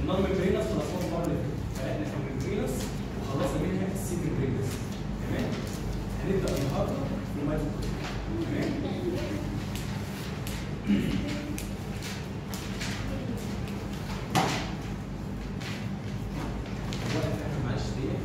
النون ميمبرينس خلصناها المره اللي فاتت فاحنا في الميمبرينس وخلصنا منها السي ميمبرينس تمام هنبدا النهارده في الميتوكوندريا تمام وقت احنا معلش دقيقه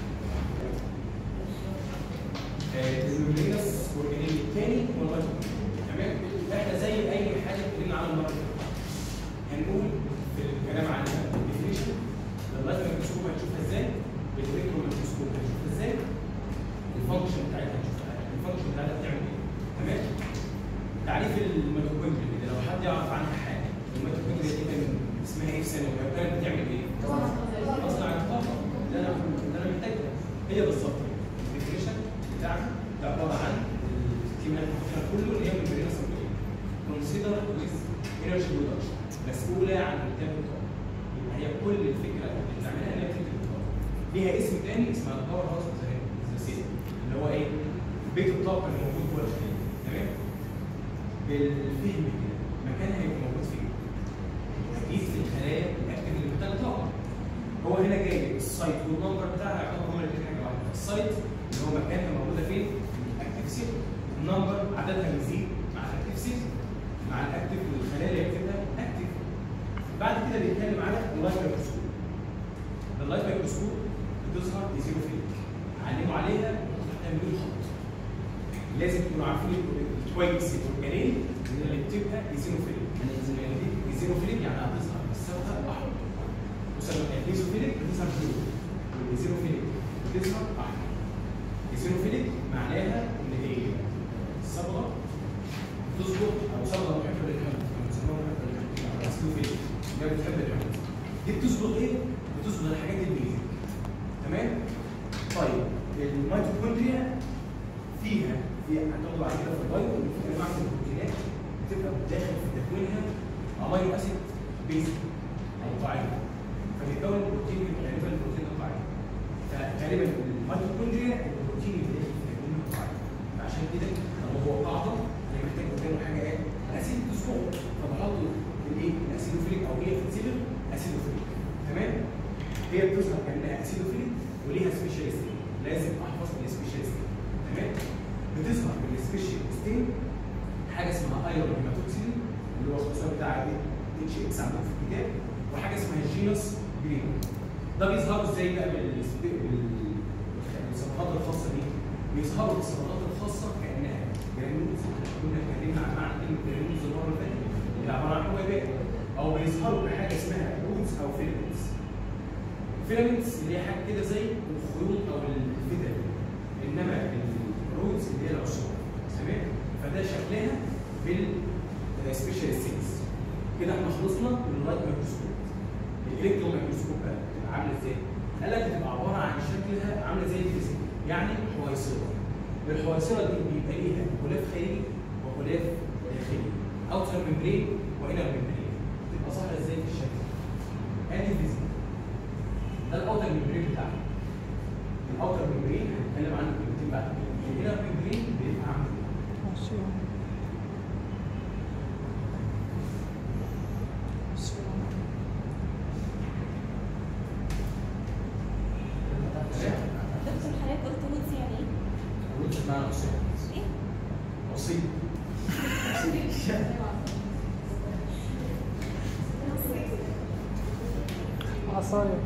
الميمبرينس اورجانيل الثاني هو الميتوكوندريا تمام احنا زي اي حاجه اتكلمنا عنها المره اللي فاتت هنقول في الكلام عن الديفينيشن لغايه ما الميكروسكوب هنشوفها ازاي بالالكترون ميكروسكوب هنشوفها ازاي الفانكشن بتاعتها هنشوفها الفانكشن بتاعتها بتعمل ايه تمام تعريف الميتوكوندريا كده لو حد يعرف عنها حاجه الميتوكوندريا دي كان اسمها ايه في ثانوي كانت بتعمل ايه؟ تصنع الطاقه اللي انا اللي انا محتاجها هي بالظبط الديفينيشن بتاعها ده عباره عن الكيمياء كله اللي هي من برينا consider with energy production مسؤولة عن إنتاج الطاقة. يبقى هي كل الفكرة اللي بتعملها إن هي بتنتج الطاقة. ليها اسم تاني اسمها الباور هاوس اوف ذا سيتي اللي هو إيه؟ بيت الطاقة اللي موجود جوه الخلية. تمام؟ بالفهم كده مكانها هيبقى موجود فين؟ أكيد في الخلايا الأكتف اللي محتاجة طاقة. هو هنا جاي السايت والنمبر بتاعها يعتبر هما الاثنين حاجة واحدة. السايت اللي هو مكانها موجودة فين؟ الأكتف سيتي. النمبر عددها بيزيد مع الأكتف سيتي. مع الاكتف والخلايا اللي هي بتبقى اكتف بعد كده بيتكلم على اللايت مايكروسكوب اللايت مايكروسكوب بتظهر ايزيروفيليك علموا عليها تعملوا خط لازم تكونوا عارفين الكويس الاورجانيل اللي بتبقى ايزيروفيليك ايزيروفيليك يعني هتظهر الصبغه احمر الايزوفيليك بتظهر بلو والايزيروفيليك بتظهر احمر ايزيروفيليك معناها ان هي الصبغه تظبط او صبغه محبه للحمل بنسموها محبه للحمل اسلوفيل اللي هي بتحب الحمل دي بتظبط ايه؟ بتظبط الحاجات البيزك تمام؟ طيب الميتوكوندريا فيها في هتاخدوا بعد كده في البايو ان في انواع من البروتينات بتبقى داخل في تكوينها امينو اسيد بيزك او ضعيف فبيتكون بروتين غالبا البروتين الضعيف فغالبا الميتوكوندريا البروتين اللي داخل في تكوينها ضعيف فعشان كده لو هو قاعده محتاج قدامه حاجه ايه؟ اسيد تسبقه فبحط الايه؟ الاسيدوفيليك او هي بتتسبق اسيدوفيليك تمام؟ هي بتظهر كانها اسيدوفيليك وليها سبيشاليست لازم احفظ السبيشاليست تمام؟ بتظهر بالسبيشاليستين حاجه اسمها ايرون هيماتوكسين اللي هو اختصار بتاع اتش اكس عندكم في الكتاب وحاجه اسمها جينوس جرين ده بيظهروا ازاي بقى بالصفحات الخاصه بيه؟ بيظهروا بالصفحات الخاصه كانها جرانيولز كنا اتكلمنا عن معنى كلمه جرانيولز المره اللي فاتت اللي عباره عن حبيبات او بيظهروا بحاجه اسمها روتس او فيلمنتس فيلمنتس اللي هي حاجه كده زي الخيوط او الفتل انما الروتس اللي هي العصور تمام فده شكلها بالسبيشال سيلز كده احنا خلصنا من اللايت مايكروسكوب الالكترون مايكروسكوب بقى بتبقى عامله ازاي؟ قال لك بتبقى عباره عن شكلها عامله زي الفيزيك يعني حويصله الحويصله دي بيبقى ليها غلاف خارجي وغلاف داخلي اوتر ممبرين وانر ممبرين تبقى ظاهره ازاي في الشكل ادي الفيزيك ده الاوتر ممبرين بتاعها الاوتر ممبرين هنتكلم عنه كلمتين بعد كده الانر ممبرين بيبقى عامل دكتور حضرتك قلت ويتس يعني ايه؟ قلت معنى بسيط ايه؟ بسيط عصاية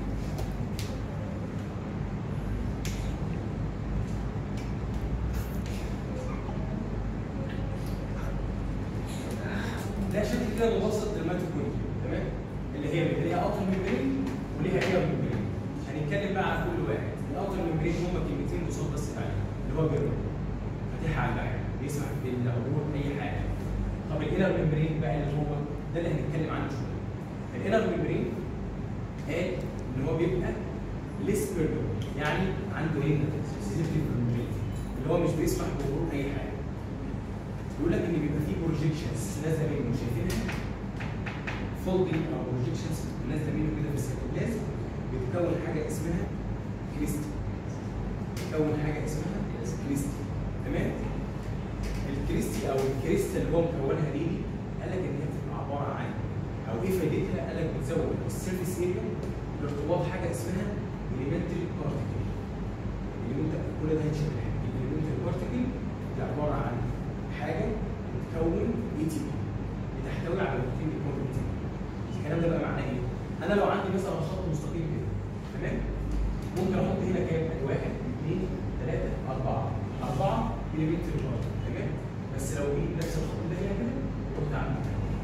ده شكل كده مبسط للميتوكوندريا تمام اللي هي اللي ليها اوتر ميمبرين وليها انر ميمبرين هنتكلم بقى عن كل واحد الاوتر ميمبرين هما كلمتين قصاد بس عليه اللي هو بيرو فاتحها على البعيد بيسمح بالعبور اي حاجه طب الانر ميمبرين بقى اللي هو ده اللي هنتكلم عنه شويه الانر ميمبرين قال ان هو بيبقى ليس بيرو يعني عنده هنا سيلكتيف اللي هو مش بيسمح بظهور اي حاجه بيقول لك ان بيبقى فيه بروجيكشنز نازله منه شايفينها فولدنج او بروجيكشنز نازله منه كده في السيتوبلازم بتكون حاجه اسمها كريستي بتكون حاجه اسمها كريستي تمام الكريستي او الكريستا اللي هو مكونها دي قال لك ان هي بتبقى عباره عن او ايه فايدتها؟ قال لك بتزود السيرفيس اريا بارتباط حاجه اسمها اليمنتري بارتيكل اليمنتري كل ده هيتشرح الاليمنتري بارتيكل دي عباره عن حاجه بتكون اي تي بي بتحتوي على بروتين بيكون اي تي بي الكلام ده بقى معناه ايه؟ انا لو عندي مثلا خط مستقيم كده تمام؟ ممكن احط هنا كام؟ ادي واحد اثنين ثلاثه اربعه اربعه اليمنتري بارتيكل تمام؟ بس لو جيت نفس الخط ده هنا كده كنت عامل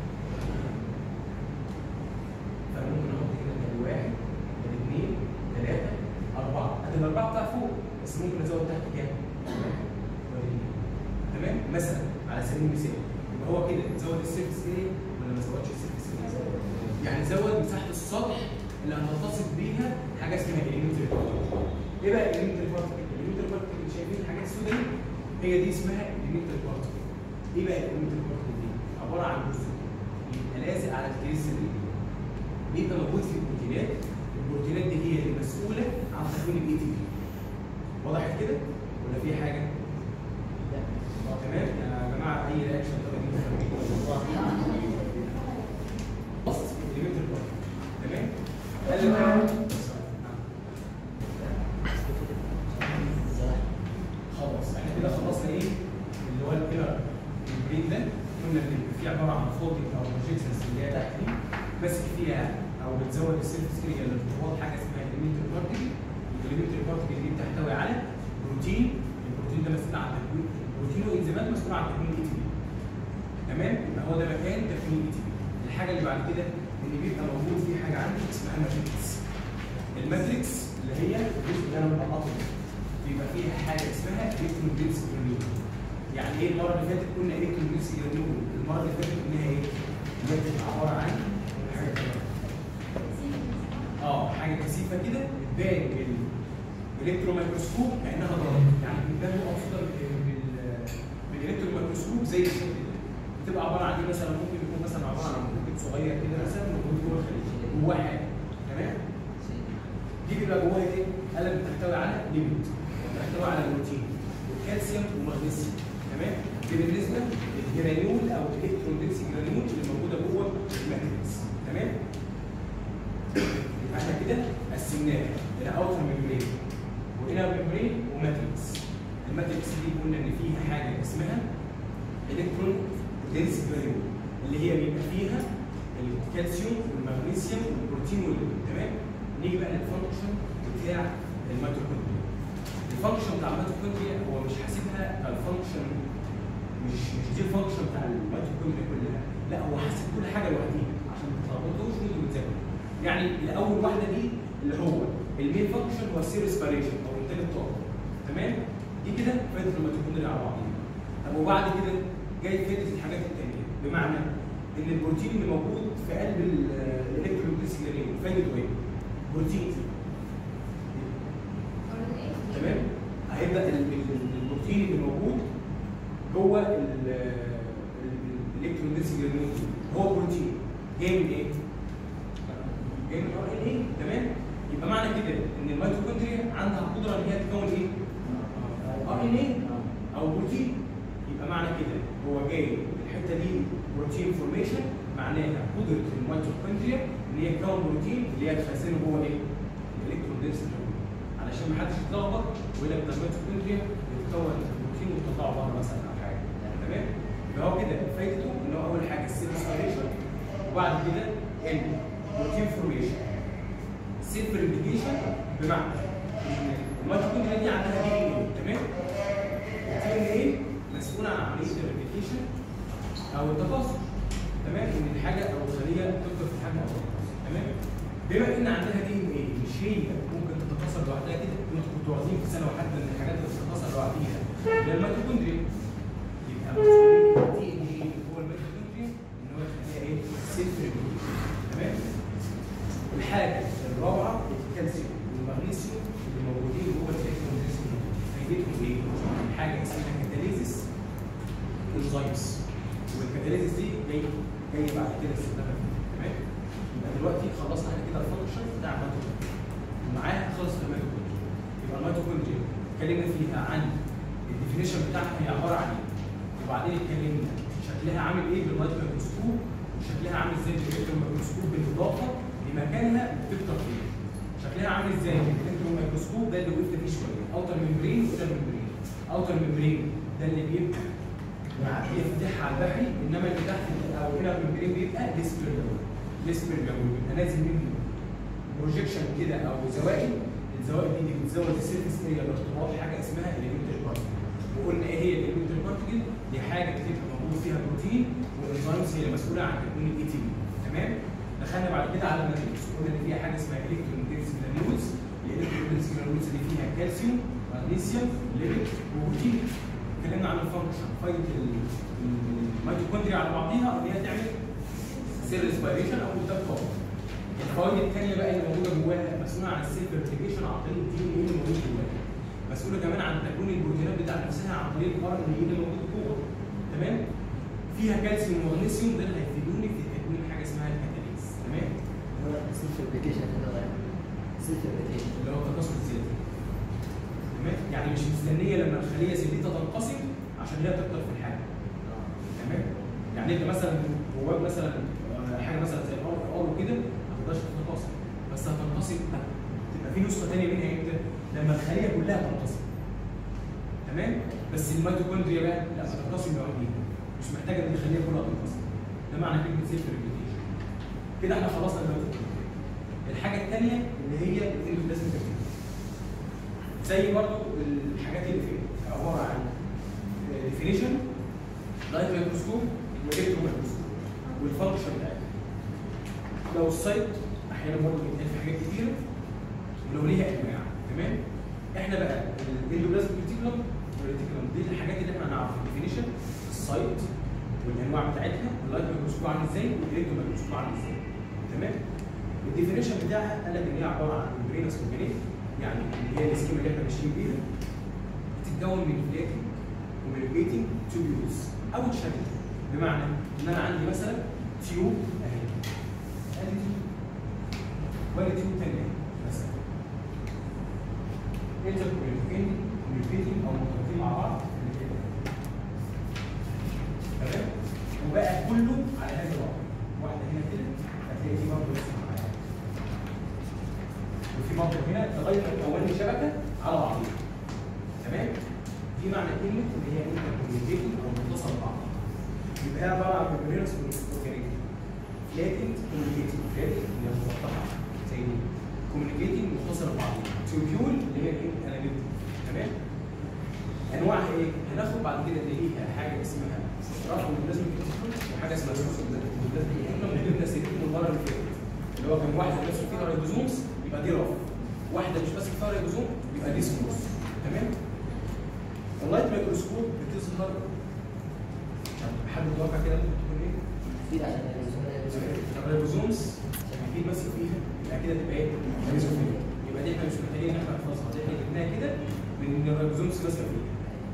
فانا ممكن احط هنا ادي واحد ادي اثنين ثلاثه اربعه ادي الاربعه بتاع فوق بس ممكن ازود تحت كام؟ واحد وادي اثنين تمام مثلا على سبيل المثال يبقى هو كده زود السيرفس اريا ولا ما زودش السيرفس اريا؟ يعني زود مساحه السطح اللي هتتصف بيها حاجه اسمها اليمنتري بارتكل. ايه بقى اليمنتري بارتكل؟ اليمنتري بارتكل اللي شايفين الحاجات السوداء دي هي دي اسمها اليمنتري بارتكل. ايه بقى الاليمنتري بارتكل دي؟ عباره عن جزء بيبقى لازق على الكريستال دي. بيبقى موجود في البروتينات البروتينات دي هي اللي مسؤوله عن تكوين الاي تي بي. وضحت كده؟ ولا في حاجه؟ اه تمام يا جماعه اي رياكشن طبعا بص الاليمنتري بارتكل تمام؟ قال لك خلاص احنا كده خلصنا ايه اللي هو البيلر البرين ده قلنا ان في عباره عن فولدنج او بروجيكشنز اللي هي تحت دي ماسك فيها او بتزود السيرفس اريا لارتباط حاجه اسمها اليمنتري بارتكل الاليمنتري بارتكل دي بتحتوي على بروتين البروتين ده مسؤول عن تكوين بروتين وانزيمات مسؤول عن تكوين اي تي بي تمام يبقى هو ده مكان تكوين اي تي بي الحاجه اللي بعد كده ان بيبقى موجود في حاجه عندي اسمها ماتريكس الماتريكس اللي هي الجزء اللي انا مقطعه بيبقى فيها حاجه اسمها الكترون دينس جرانيول يعني ايه المره اللي فاتت قلنا الكترون دينس جرانيول المره اللي فاتت قلناها ايه؟ اللي هي بتبقى عباره عن حاجه كده. اه حاجه كثيفه كده بتبان بال بالالكترون ميكروسكوب كانها ضرب يعني بتبان مقصوده بالالكترون ميكروسكوب زي الشكل ده بتبقى عباره عن ايه مثلا ممكن يكون مثلا عباره عن مكتب صغير كده مثلا موجود جوه الخليج جواه حاجه تمام دي بيبقى جواها ايه؟ قلم بتحتوي على ليميت بتحتوي على بروتين والكالسيوم ومغنيسيوم تمام؟ دي بالنسبه للجرانيول او الالكترون دنس جرانيول اللي موجوده جوه الماتريكس تمام؟ يبقى احنا كده قسمناها الى اوتر ميمبرين وانر ميمبرين وماتريكس الماتريكس دي قلنا ان فيها حاجه اسمها الكترون دنس جرانيول اللي هي بيبقى فيها الكالسيوم والمغنيسيوم والبروتين والليبيد تمام؟ نيجي بقى للفانكشن بتاع الميتوكوندريا. الفانكشن بتاع الميتوكوندريا هو مش حاسبها كالفانكشن مش مش دي الفانكشن بتاع الميتوكوندريا كلها، لا هو حاسب كل حاجه لوحدها عشان ما تتلخبطوش وانتوا بتذاكروا. يعني الاول واحده دي اللي هو المين فانكشن هو السير ريسبيريشن او انتاج الطاقه. تمام؟ دي كده فائده الميتوكوندريا على بعضها. طب وبعد كده جاي فائده الحاجات الثانيه بمعنى ان البروتين اللي موجود في قلب الالكتروديس فايدته ايه؟ بروتين تمام هيبدا ال- ال- البروتين اللي موجود جوه الالكتروديس هو بروتين جاي من ايه؟ جاي من ار ان ايه تمام يبقى معنى كده ان الميتوكوندريا عندها قدره ان هي تكون ايه؟ ار ان ايه او بروتين يبقى معنى كده هو جاي الحته دي بروتين فورميشن معناها قدره الميتوكوندريا ان هي تكون بروتين اللي هي تخزنه جوه ايه؟ الالكترون دنس علشان ما حدش يتلخبط ويقول لك ده الميتوكوندريا بتكون بروتين وتطلعه بره مثلا او حاجه تمام؟ يبقى هو كده فايدته ان هو اول حاجه السيل ريسبيريشن وبعد كده البروتين فورميشن سيل بريبليكيشن بمعنى ان الميتوكوندريا دي عندها دي ان ايه تمام؟ الدي ان ايه مسؤول عن عمليه الريبليكيشن او التكاثر تمام ان الحاجه او الخليه تكبر في حجم او تتكاثر تمام بما ان عندها دي ان ايه مش هي ممكن تتكاثر لوحدها كده انتوا كنتوا واخدين في سنه واحده ان الحاجات اللي بتتكاثر لوحديها هي الميتوكوندريا يبقى مسؤوليه الدي ان ايه هو الميتوكوندريا ان هو يخليها ايه سيلف ريبليكيشن تمام الحاجه الرابعه الكالسيوم والمغنيسيوم اللي موجودين جوه الالكترون فايدتهم ايه؟ حاجه اسمها كاتاليزيس انزيمز والكاتاليزيس دي جاي جاي بعد كده استخدامها تمام يبقى دلوقتي خلصنا احنا كده الفانكشن بتاع الميتوكوندريا ومعاها خلصت الميتوكوندريا يبقى الميتوكوندريا اتكلمنا فيها عن الديفينيشن بتاعها هي عباره عن ايه وبعدين اتكلمنا شكلها عامل ايه بالمايكروسكوب شكلها عامل ازاي بالالكترون ميكروسكوب بالاضافه لمكانها بتكتر فيه شكلها عامل ازاي الالكترون ميكروسكوب ده اللي وقفت فيه شويه اوتر ممبرين وانر ممبرين اوتر ممبرين ده اللي بيبقى معديه فتحها على البحري انما اللي تحت او الانر ممبرين بيبقى ديسبيرلابل ديسبيرلابل بيبقى نازل منه بروجيكشن كده او زوائد الزوائد دي اللي بتزود السيرفيس اريا بارتباط حاجه اسمها اليمنتال بارتكل وقلنا ايه هي اليمنتال بارتكل دي حاجه بتبقى موجود فيها بروتين والانزيمز هي المسؤوله عن تكوين الاي تي بي تمام دخلنا بعد كده على الماتريكس قلنا ان فيها حاجه اسمها الكترون دينس جرانيولز الالكترون دينس جرانيولز اللي فيها كالسيوم مغنيسيوم ليبيد وبروتين اتكلمنا عن الفانكشن فايده الميتوكوندريا على بعضيها ان هي تعمل سيل ريسبيريشن او انتاج طاقه الفوائد الثانيه بقى اللي موجوده جواها مسؤوله عن السيل فيرتيجيشن عن طريق الدي ان ايه اللي موجود جواها مسؤوله كمان عن تكوين البروتينات بتاعت نفسها عن طريق الار ان ايه اللي موجود جوه تمام فيها كالسيوم ومغنيسيوم ده اللي هيفيدوني في تكوين حاجه اسمها الكاتاليز تمام سيلف ابلكيشن هذا سيلف ابلكيشن اللي هو التكاثر الذاتي تمام يعني مش مستنيه لما الخليه سليتها تنقسم عشان هي تكتر في الحاجه تمام يعني انت مثلا جواك مثلا آه، حاجه مثلا زي الار ار وكده ما تقدرش تتنقسم بس هتنقسم تبقى في نسخه ثانيه منها امتى؟ لما الخليه كلها تنقسم تمام بس الميتوكوندريا بقى لا هتنقسم لوحديها مش محتاجه ان الخليه كلها تنقسم ده معنى كلمه سيلف ريبليكيشن كده احنا خلصنا الميتوكوندريا الحاجه الثانيه اللي هي الاندوبلازميك اكتيفيتي زي برضو الحاجات اللي فيه عباره عن ديفينيشن لايت مايكروسكوب والكترو مايكروسكوب والفانكشن بتاعتها لو السايت احيانا برضه بيتقال في حاجات كتيره ولو ليها انواع تمام احنا بقى الاندوبلازم ريتيكولم والريتيكولم دي الحاجات اللي احنا نعرف الديفينيشن السايت والانواع بتاعتها اللايت مايكروسكوب عامل ازاي والالكترو مايكروسكوب عامل ازاي تمام الديفينيشن بتاعها قال لك ان هي عباره عن ممبرينس اورجانيك يعني اللي هي السكيما اللي احنا ماشيين بيها بتتكون من فلاتي وميريجيتنج تيوبيولز او شكل بمعنى ان انا عندي مثلا تيوب اهي ادي تيوب وادي تيوب ثانيه مثلا انتر كوميونيكيتنج او مرتبطين مع بعض كده. تمام وبقى كله على هذا الوضع واحده هنا كده هتلاقي دي برضه لسه معايا وفي برضه هنا لغايه ما تكون لي شبكه على بعضيها تمام دي معنى كلمه ان هي انتر كوميونيكيتنج او متصل ببعض يبقى هي عباره عن ميمبرينس اورجانيك فلاتنت كوميونيكيتنج فلاتنت اللي هي مفتحه زي دي كوميونيكيتنج متصل ببعضيها تيوبيول اللي هي الايه اناليتيك تمام انواعها ايه؟ هناخد بعد كده اللي هي حاجه اسمها رفع البلازما وحاجه اسمها سورس البلازما احنا جبنا سيرتين من المره اللي فاتت اللي هو كان واحده بس فيها رايبوزومز يبقى دي رفع واحده مش بس فيها رايبوزوم يبقى دي سموث تمام اللايت ميكروسكوب بتظهر حد متوقع كده ممكن تكون ايه؟ في عشان الرايبوزومز اكيد ماسك فيها يبقى كده تبقى ايه؟ ميزوفيل يبقى دي احنا مش محتاجين ان احنا نحفظها دي احنا جبناها كده من ان الرايبوزومز ماسكه فيها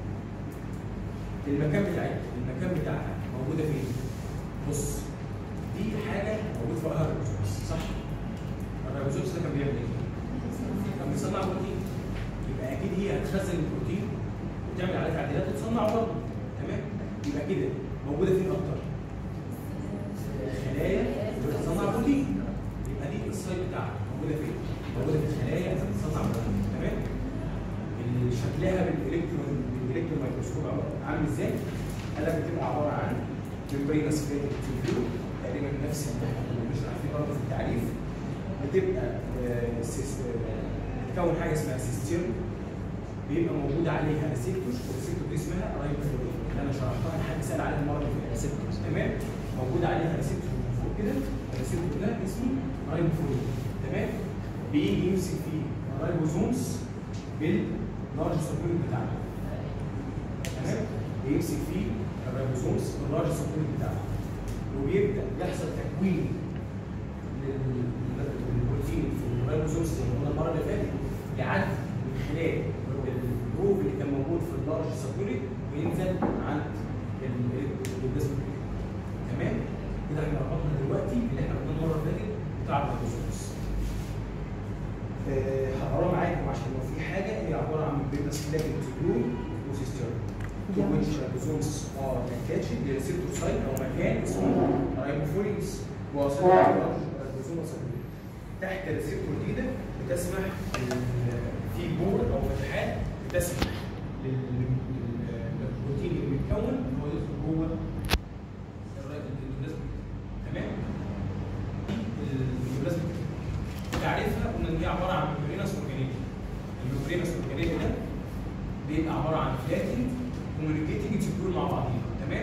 المكان بتاعتها المكان بتاعها موجوده فين؟ بص دي حاجه موجود فوقها الرايبوزومز صح؟ الرايبوزومز ده كان بيعمل ايه؟ كان بيصنع بروتين يبقى اكيد هي هتخزن البروتين وتعمل عليه تعديلات وتصنعه برضه تمام؟ يبقى كده موجوده فين اكتر؟ الخلايا اللي بتصنع بروتين يبقى دي السايت بتاعها موجوده فين؟ موجوده في الخلايا اللي بتصنع بروتين تمام؟ ال- شكلها بالالكترون بالالكترون مايكروسكوب عبارة- عامل ازاي؟ قال لك بتبقى عباره عن ممبرينس فلاتد تيوبيول تقريبا نفس اللي احنا كنا بنشرح فيه برضه في التعريف بتبقى آه، سيس- آه، بتكون حاجه اسمها سيستيرن بيبقى موجود عليها ريسبتور والريسبتور دي اسمها رايبوفلورين اللي انا شرحتها حد سال عليها المره اللي فاتت تمام موجود عليها ريسبتور من فوق كده الريسبتور ده اسمه رايبوفلورين تمام بيجي يمسك فيه الرايبوزومز باللارج سبيريت بتاعته تمام بيمسك فيه الرايبوزومز باللارج سبيريت بتاعته وبيبدا يحصل تكوين لل- للبروتين في الرايبوزومز زي ما قلنا المره اللي فاتت يعدي من خلال الجروب اللي كان موجود في اللارج سبيريت وينزل عند الجسم تمام كده احنا ربطنا دلوقتي اللي احنا قلنا المره اللي فاتت بتاع الرايبوزومز آه، هقراه معاكم عشان لو في حاجه هي عباره عن بيبقى سكلاتين تيوب وسيستر to which ribosomes are attached لريسبتور سايت او مكان اسمه رايبوفورينز وصلات الريبوزوم وصلات تحت ريسبتور جديده بتسمح لل- في بور او فتحات بتسمح لل- لل- للبروتين اللي بيتكون ان هو يدخل جوه الراي- البلازما تمام دي البلازما تعريفها قلنا ان هي عباره عن ميمبرينس اورجانيزم الميمبرينس اورجانيزم ده بيبقى عباره عن فلاتند كوميونيكيتنج تيبيول مع بعضيها تمام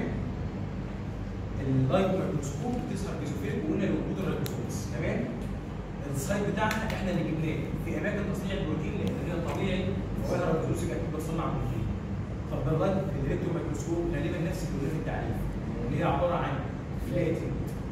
اللايت مايكروسكوب بتظهر بيزوفيلك وقلنا لوجود الرايبوسومز تمام السايت بتاعها احنا اللي جبناه في اماكن تصنيع البروتين لان هي طبيعي وفيها رايبوسومز اكيد بتصنع بروتين طب ده اللايت الالكترو مايكروسكوب غالبا نفس الكليه في التعريف ان هي عباره عن فلاتند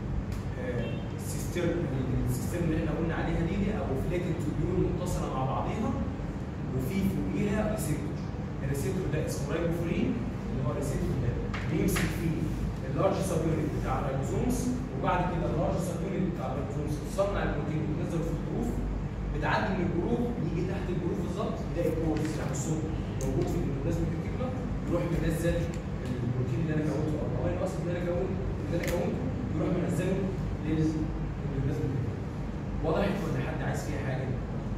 السيستم السيستم اللي احنا قلنا عليها دي, دي او فلاتند تيوبيول متصله مع بعضيها وفي فوقيها ريسبتور الريسبتور ده اسمه رايبوفورين اللي هو الريسبتور ده بيمسك فيه اللارج سب يونت بتاع الرايبوزومز وبعد كده اللارج سب يونت بتاع الرايبوزومز تصنع البروتين وتنزل في الجروف بتعدي من الجروف يجي تحت الجروف بالظبط يلاقي الكورس بتاع الصوت موجود في البلازما الكتيكولا يروح منزل البروتين اللي انا كونته او الامينو اسيد اللي انا كونته اللي انا كونته يروح منزله للبلازما وضحت ولا حد عايز فيها حاجه؟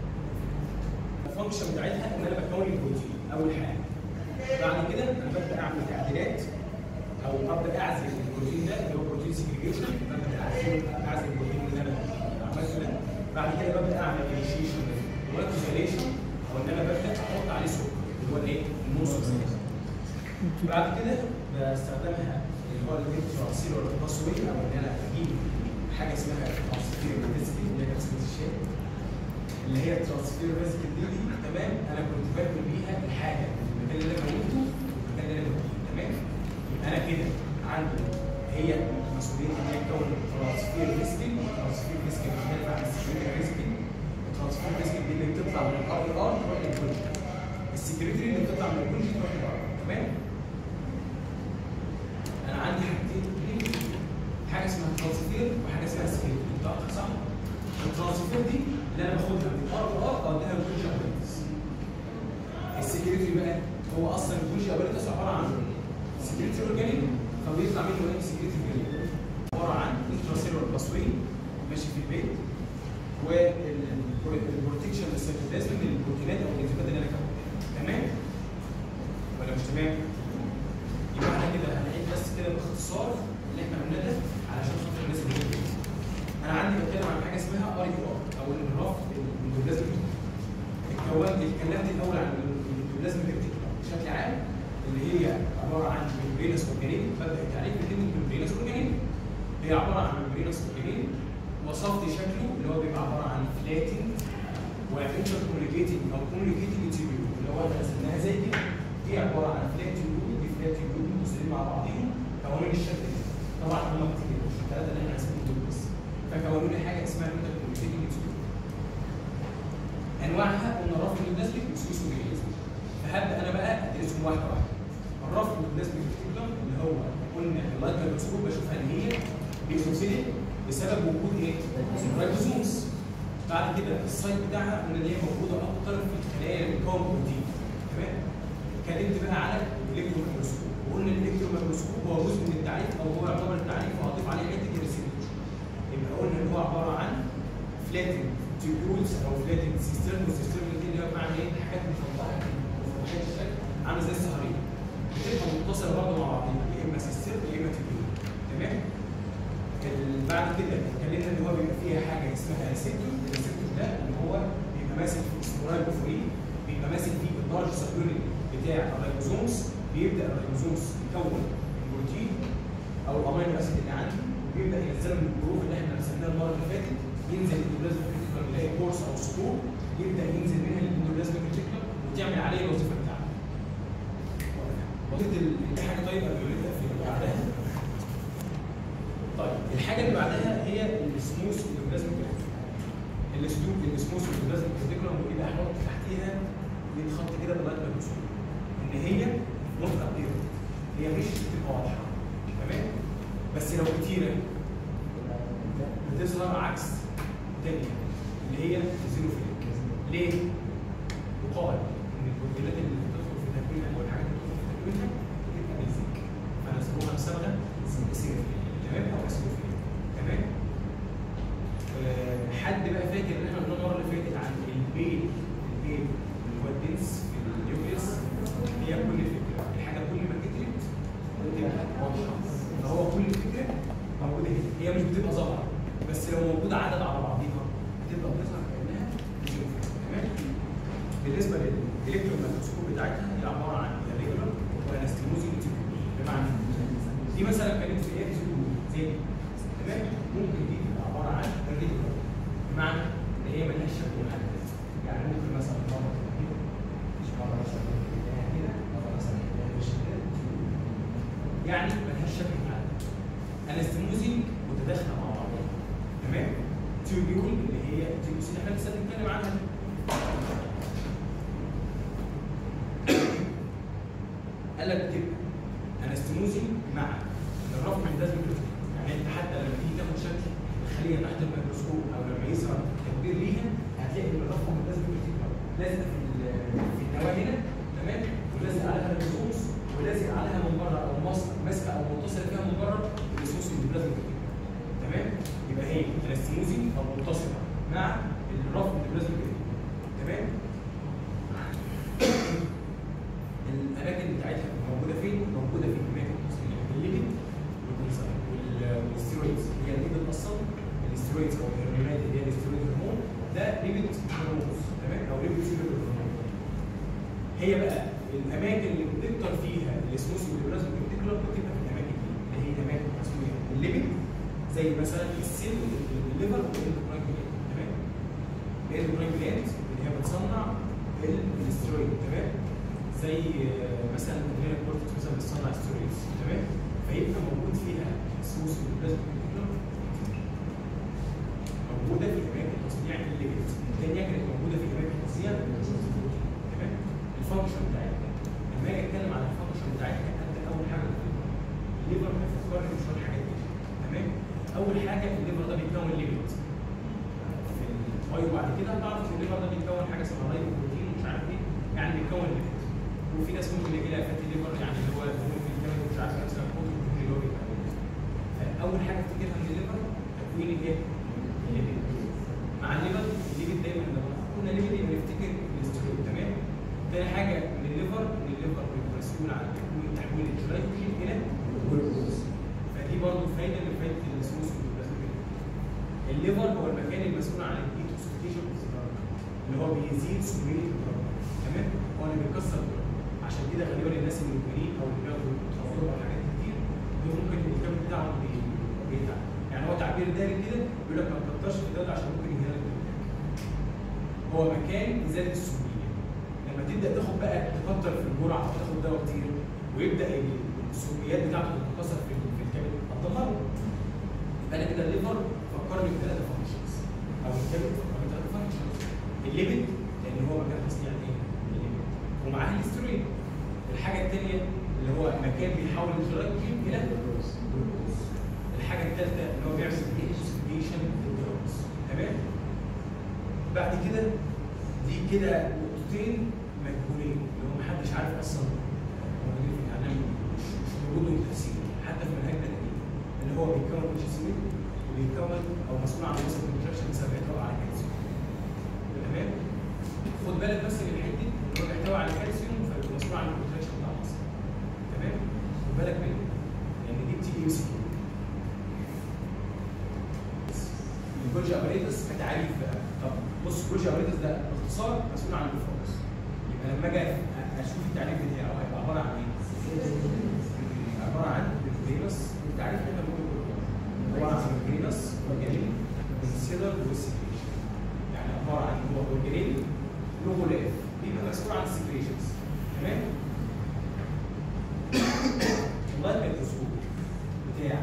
الفانكشن بتاعتها ان انا بكون البروتين اول حاجه بعد كده انا ببدا اعمل تعديلات او ابدا اعزل البروتين ده اللي هو بروتين سيجريجيشن ببدا اعزل اعزل البروتين اللي انا عملته ده بعد كده ببدا اعمل انيشيشن واكسليشن او ان انا ببدا احط عليه سكر اللي هو الايه؟ النص بعد كده بستخدمها اللي هو الانتراسيل ولا التصوير او ان انا اجيب حاجه اسمها ترانسفير فيزيكال اللي هي كبسه الشاي اللي هي الترانسفير فيزيكال دي, دي تمام انا كنت باكل بيها الحاجه المكان اللي انا كونته المكان اللي انا كنته تمام يبقى انا كده عندي هي مسؤوليه ان هي تكون ترانسفير فيزيكال ترانسفير فيزيكال بتختلف عن السكريتري فيزيكال الترانسفير فيزيكال دي اللي بتطلع من الار اي ار تروح للكونجي السكريتري اللي بتطلع من الكونجي تروح للار تمام انا عندي حاجتين اتنين حاجه اسمها ترانسفير وحاجه اسمها سكريتري ده صح؟ الترانسفير دي اللي انا باخدها من ار ار اوديها للكونجي ابيلتس السكريتري بقى هو اصلا الكونجي ابيلتس عباره عن سكريتري اورجانيك فبيطلع منه ايه سكريتري اورجانيك عباره عن انتراسيلولار باسوي ماشي في البيت والبروتكشن للسيتوبلازم من البروتينات او الانزيمات اللي انا كونتها تمام ولا مش تمام؟ يبقى احنا كده هنعيد بس كده باختصار اللي احنا قلناه ده علشان خاطر الناس اللي هي انا عندي بتكلم عن حاجه اسمها ار يو ار او الانحراف الاندوبلازم اتكونت اتكلمت الاول عن الاندوبلازم بشكل عام اللي هي عباره عن ممبرينس اورجانيك ببدا التعريف بكلمه ممبرينس اورجانيك هي عباره عن ممبرينس اورجانيك وصفت شكله اللي هو بيبقى عباره عن فلاتنج وانتر كوميونيكيتنج او كوميونيكيتنج تيبيول اللي هو احنا رسمناها زي دي دي عباره عن فلاتنج دي فلاتنج متصلين مع بعضهم كونوا لي الشكل ده طبعا هم كتير مش الثلاثه اللي احنا رسمهم دول بس فكونوا لي حاجه اسمها انتر كوميونيكيتنج تيبيول انواعها قلنا رفض البلازميك وسوس وجيليزم فهبدا انا بقى ادرسهم واحده واحده الرفض البلازميك اللي هو قلنا اللايت مايكروسكوب بشوفها ان هي بيزوفيليك بسبب وجود ايه؟ رايبوزومز بعد كده السايت بتاعها قلنا ان هي موجوده اكتر في الخلايا اللي بتكون بروتين تمام؟ اتكلمت بقى على الالكترو مايكروسكوب وقلنا الالكترو مايكروسكوب هو جزء من التعريف او هو يعتبر التعريف وهضيف عليه حته الريسيبتور يبقى قلنا ان هو عباره عن فلاتنج تيبيولز او فلاتنج سيستم والسيستم دي اللي هو معنى ايه؟ حاجات مفضله مفضله الشكل عامله زي الصهريه بتبقى متصله برضه مع بعضها يا اما سيستم يا اما تيبيول تمام؟ بعد كده اتكلمنا ان هو بيبقى فيها حاجه اسمها ريسبتور الريسبتور ده اللي هو بيبقى ماسك في الرايبوفورين بيبقى ماسك فيه اللارج سبيونت بتاع الرايبوزومز بيبدا الرايبوزومز يكون البروتين او الامينو اسيد اللي عندي وبيبدا ينزله من الجروف اللي احنا رسمناها المره اللي فاتت ينزل الاندوبلازم كريتيكال يلاقي كورس او سكور يبدا ينزل منها الاندوبلازم كريتيكال وتعمل عليه الوظيفه بتاعته. وظيفه ال- حاجه طيب قبل ما نبدا في اللي بعدها طيب الحاجه اللي بعدها هي السموث اندوبلازم السلوك السموث اندوبلازم كريتيكال ويبقى هنحط تحتيها خط كده لغايه ما نوصل ان هي نوت ابيرنت هي مش بتبقى واضحه تمام بس لو كتيره بتظهر عكس تانية اللي هي الزيرو فيلم ليه؟ يقال ان البروتينات اللي بتدخل في تكوينها او الحاجات اللي بتدخل في تكوينها بتبقى بيزك فنسموها بصبغه سيرفيل تمام او اسيدوفيل تمام آه، حد بقى فاكر ان احنا قلنا المره اللي فاتت عن البيل البيل اللي هو الدنس في النيوكليوس هي كل فكره الحاجه كل ما كترت بتبقى واضحه فهو كل فكره موجوده هنا هي مش بتبقى ظاهره بس لو موجوده عدد على بعضيها بتبقى بتظهر كانها بتشوف تمام بالنسبه للالكترون مايكروسكوب بتاعتها هي عباره عن ريجولار وانستموزي بمعنى دي مثلا كانت في ايه زي دي. تمام ممكن دي تبقى عباره عن الريجولار بمعنى ان هي ملهاش شكل محدد يعني ممكن مثلا مره تبقى كده مش مره مثلا تلاقيها كده مره مثلا تلاقيها بالشكل يعني ملهاش شكل محدد انستموزي متداخله مع بعضها تمام تيوبيول اللي هي تيوبيول اللي احنا لسه بنتكلم عنها قال لك بتبقى انستموزي مع الرفع من ده يعني انت حتى لما تيجي تاخد شكل الخليه تحت الميكروسكوب او لما يظهر تكبير ليها هتلاقي ان الرفع من لازم لازقه في ال- في النواه هنا تمام ولازق عليها الريزومس ولازق عليها من بره او ماسك ماسكه او متصله فيها من بره الريزومس اللي لازم تمام يبقى هي انستموزي او متصله مع الرفع من لازم تمام الاماكن بتاعتها موجوده فين؟ موجوده في اماكن تصنيع الليبيد والكونسايد والستيرويدز هي الليبيد اصلا الستيرويدز او الهرمونات اللي هي الستيرويد هرمون ده ليبيد هرمونز تمام او ليبيد سيلولر هرمون هي بقى الاماكن اللي بتكتر فيها الاسموس والبلازما بتكتر بتبقى في الاماكن دي اللي هي اماكن تصنيع الليبيد زي مثلا السيل الليفر والاندوكراين جلاند تمام الاندوكراين جلاند اللي هي بتصنع الاسترويد تمام زي آه، مثلا الادرينال كورتكس مثلا بتصنع ستيرويدز تمام فيبقى موجود فيها سوس والبلازما موجوده في اماكن تصنيع الليبيد الثانيه كانت موجوده في اماكن تصنيع تمام الفانكشن بتاعتها لما اجي اتكلم عن الفانكشن بتاعتها ابدا اول حاجه الليبر هيفكرني بشويه حاجات كده تمام اول حاجه الليبر ده بيتكون ليبيد في الفاي وبعد كده هتعرف ان الليبر ده بيتكون حاجه اسمها لايبو بروتين ومش عارف ايه يعني بيتكون ليبيد وفي ناس ممكن يجي لها فاتي ليبر يعني اللي هو ممكن يتكون مش عارف مثلا بروتين اللي هو بيبقى اول حاجه افتكرها من الليبر تكوين الايه؟ الليبيد مع الليبر الليبيد دايما لما قلنا ليبيد يبقى نفتكر الاسترويد تمام تاني حاجه من الليفر ان الليفر بيبقى مسؤول عن تكوين تحويل الجلايكوجين الى جلوكوز فدي برضه فايده من فايده السموث الليفر هو المكان المسؤول عن الديتوكسيفيكيشن اللي هو بيزيد سميه الدرجه تمام هو اللي بيكسر الدرجه عشان كده خلي بالك الناس المدمنين او اللي بياخدوا تخدر او حاجات كتير دول ممكن الكبد بتاعهم بي- بيتعب يعني هو تعبير داري كده بيقول لك ما تكترش في الدواء عشان ممكن يهلك هو مكان ازاله السميه لما تبدا تاخد بقى تكتر في الجرعه او تاخد دواء كتير ويبدا السميات بتاعته تتكسر في في الكبد هتدمره يبقى انا كده الليفر فكرني بثلاثه فانكشنز او الكبد فكرني بثلاثه فانكشنز الليبيد لان هو مكان تصنيع ايه؟ الليبيد ومعاه الاسترويد الحاجه الثانيه اللي هو مكان بيحول الجلايكوجين الى جلوكوز الحاجه الثالثه اللي هو بيعمل اكسبيشن للجلوكوز تمام بعد كده دي كده نقطتين مجهولين اللي هو محدش عارف اصلا موجودين في الاعلام مش مش موجودين تفسير حتى في منهجنا القديم اللي هو بيتكون من جسمين وبيتكون او مسؤول عن وسط الكونتراكشن بسبب احتواء على الكالسيوم تمام خد بالك بس من الحته دي ان هو بيحتوي على الكالسيوم فبيبقى مسؤول عن الكونتراكشن بتاع العصب تمام خد بالك منه لان دي بتيجي ام سي كيو الجولجي ابريتس كتعريف بقى طب بص الجولجي ابريتس ده باختصار مسؤول عن الفوكس يبقى لما اجي أ- اشوف التعريف بتاعه هيبقى عباره عن ايه؟ عباره عن الجرينس التعريف اللي احنا بنقوله عباره عن الجرينس والجرين والسيلر والسكريشن يعني عباره عن هو اورجانيل له غلاف بيبقى مسؤول عن السكريشنز تمام؟ اللايت ميكروسكوب بتاع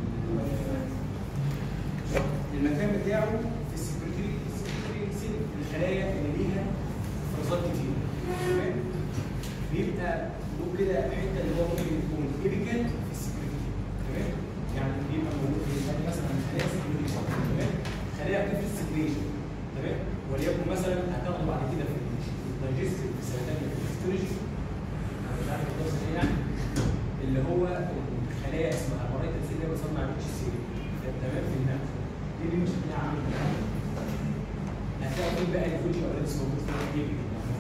المكان بتاعه في السكرتيري السكرتيري سيل الخلايا اللي ليها افرازات كتير تمام بيبقى له كده حته اللي هو ممكن يكون ايبيكال في السكرتيري تمام يعني بيبقى موجود في يعني مثلا خلايا سكرتيري تمام خلايا بتفرز سكريشن تمام وليكن مثلا هتاخده بعد كده في الدايجستيف في سنه ثانيه في الهيستولوجي انا مش عارف الدرس ايه يعني اللي هو الخلايا اسمها مرايت السيل اللي بتصنع الاتش سي تمام في النفس دي اللي شكلها عامل كده هتلاقي فين بقى الفولج اوريدي موجود في ايه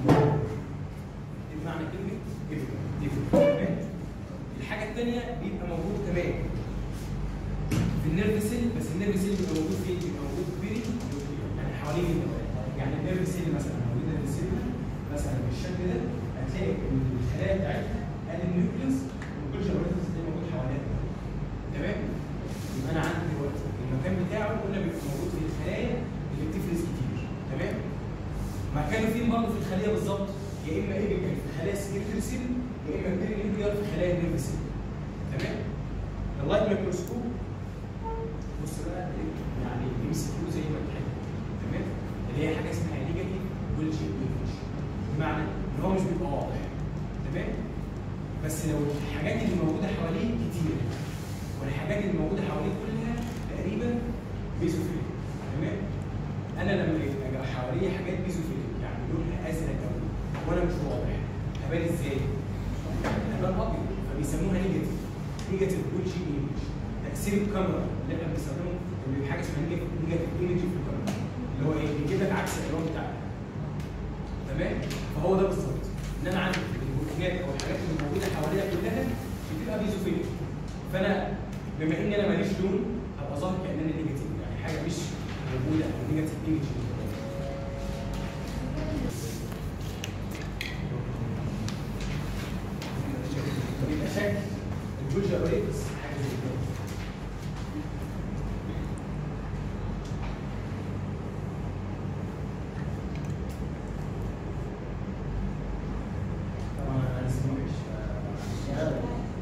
دي بمعنى كلمه ايه الحاجه الثانيه بيبقى موجود كمان في النيرف سيل بس النيرف سيل بيبقى موجود فين؟ بيبقى موجود بيري يعني حوالين النواة يعني النيرف سيل مثلا موجود النيرف سيل مثلا بالشكل ده هتلاقي الخلايا بتاعتها ادي النيوكليوس والكل جواريتس اللي موجود حواليها تمام؟ يبقى انا عندي دلوقتي المكان بتاعه قلنا بيبقى موجود في الخلايا اللي بتفرز كتير تمام؟ مكانه فين برضه في الخليه بالظبط؟ يا اما ايبيكال في خلايا سكيلتال سيل يا اما بيري نيوكليار في خلايا النيرف سيل تمام؟ اللايت ميكروسكوب بص بقى إيه؟ يعني ام سي كيو زي ما تحب تمام اللي هي حاجه اسمها نيجاتيف بولجي ايمج بمعنى ان هو مش بيبقى واضح تمام بس لو الحاجات اللي موجوده حواليه كتير والحاجات اللي موجوده حواليه كلها تقريبا بيزوفيليك تمام انا لما يبقى حواليا حاجات بيزوفيليك يعني لونها ازرق قوي وانا مش واضح هبان ازاي؟ هبان ابيض فبيسموها نيجاتيف نيجاتيف بولجي ايمج تاثير الكاميرا اللي احنا بنستخدمه اللي حاجه اسمها نيجاتيف ايمج في الكاميرا اللي هو ايه؟ بيجيب لك عكس الالوان بتاعك تمام؟ فهو ده بالظبط ان انا عندي البروتينات او الحاجات اللي موجوده حواليا كلها بتبقى بيزوفيليك فانا بما ان انا ماليش لون هبقى ظاهر كان انا نيجاتيف يعني حاجه مش موجوده او نيجاتيف ايمج يبقى شكل الجوجا اوريكس حاجه زي كده طبعا انا لسه مش شغال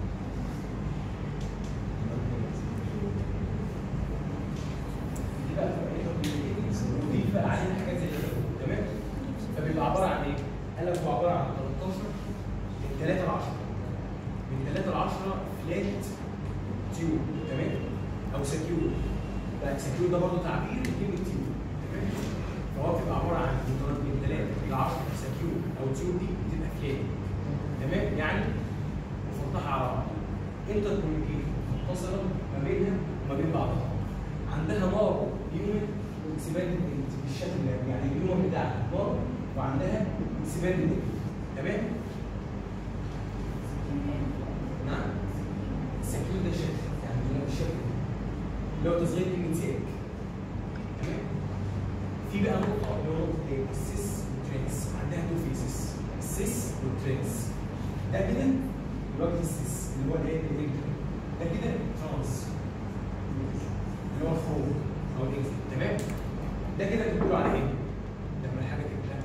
دي بقى بتبقى ودي بقى عليها حاجات زي كده تمام فبيبقى عباره عن ايه؟ قال لك هو عباره عن 13 من 3 ل 10 من 3 ل 10 فلات تيوب تمام او سكيور لا سكيور ده برضه تعبير لكلمه تيوب تمام فهو بتبقى عباره عن من 3 ل 10 سكيور او تيوب دي بتبقى فلات تمام يعني مفتحه على بعض انتر كوميونيكيت متصله ما بينها وما بين بعضها عندها نار يوم انسباد بالشكل ده يعني اليوم بتاعها نار وعندها انسباد النجم تمام نعم السكيور ده شكل يعني ده الشكل ده. اللي هو تصغير الانسياج تمام في بقى نقطه اللي هو نقطه ايه السيس والترانس عندها تو فيسز السيس والترانس ده كده دلوقتي السيس اللي هو الايه الالكترون ده كده ترانس اللي هو الخروج او الاكزيت تمام ده كده بتقولوا على ايه؟ لما الحاجه تبقى